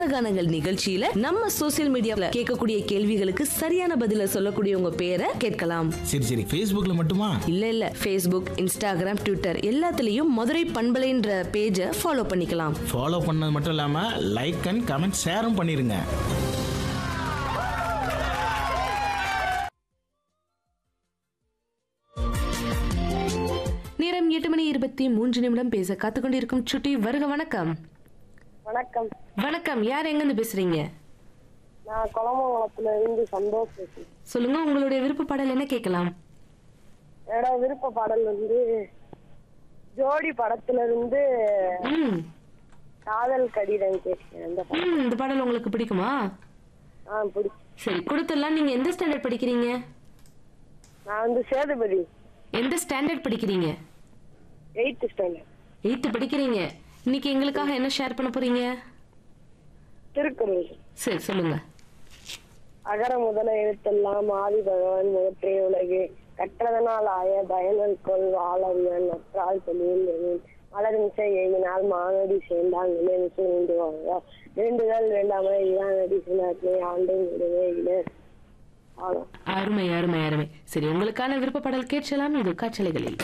கானங்கள் நிகழ்ச்சியில நம்ம சோசியல் மீடியால கேட்கக்கூடிய கேள்விகளுக்கு சரியான பதில சொல்லக்கூடிய உங்க பேரை கேட்கலாம் சரி சரி ஃபேஸ்புக்கில் மட்டுமா இல்ல இல்ல ஃபேஸ்புக் இன்ஸ்டாகிராம் ட்விட்டர் எல்லாத்துலயும் மதுரை பண்பலைன்ற பேஜை ஃபாலோ பண்ணிக்கலாம் ஃபாலோ பண்ணது மட்டும் இல்லாமல் லைக் அண்ட் கமெண்ட் ஷேரும் பண்ணிருங்க நேரம் எட்டு மணி இருபத்தி மூன்று நிமிடம் பேச காத்துக்கொண்டிருக்கும் சுட்டி வருக வணக்கம் வணக்கம் வணக்கம் யார் எங்கிருந்து பேசுறீங்க நான் குளமங்கலத்துல இருந்து சந்தோஷ் பேசுறேன் சொல்லுங்க உங்களுடைய விருப்ப பாடல் என்ன கேட்கலாம் என்னோட விருப்ப பாடல் வந்து ஜோடி படத்துல இருந்து ம் காதல் கடிதம் கேட்கிறேன் அந்த பாடல் ம், இந்த பாடல் உங்களுக்கு பிடிக்குமா ஆ பிடிச்சி சரி கொடுத்துடலாம் நீங்க எந்த ஸ்டாண்டர்ட் படிக்கிறீங்க நான் வந்து சேதுபதி எந்த ஸ்டாண்டர்ட் படிக்கிறீங்க எயித்து ஸ்டாண்டர்ட் எயித்து படிக்கிறீங்க இன்னைக்கு எங்களுக்காக என்ன ஷேர் பண்ண போறீங்க திருக்குறள் சரி சொல்லுங்க அகர முதல எழுத்தெல்லாம் ஆதி பகவான் முகற்றே உலகு கற்றதனால் ஆய பயனல் கொள் வாழறியான் நற்றால் தொழில் மலர்மிசை எய்தினால் மானடி சேர்ந்தால் நினைவு வேண்டுவாங்க வேண்டுதல் வேண்டாமல் இரானடி சினாத்மை ஆண்டும் விடுவே இல்லை அவ்வளோ அருமை அருமை அருமை சரி உங்களுக்கான விருப்ப பாடல் கேட்கலாம் இது காற்றலைகளில்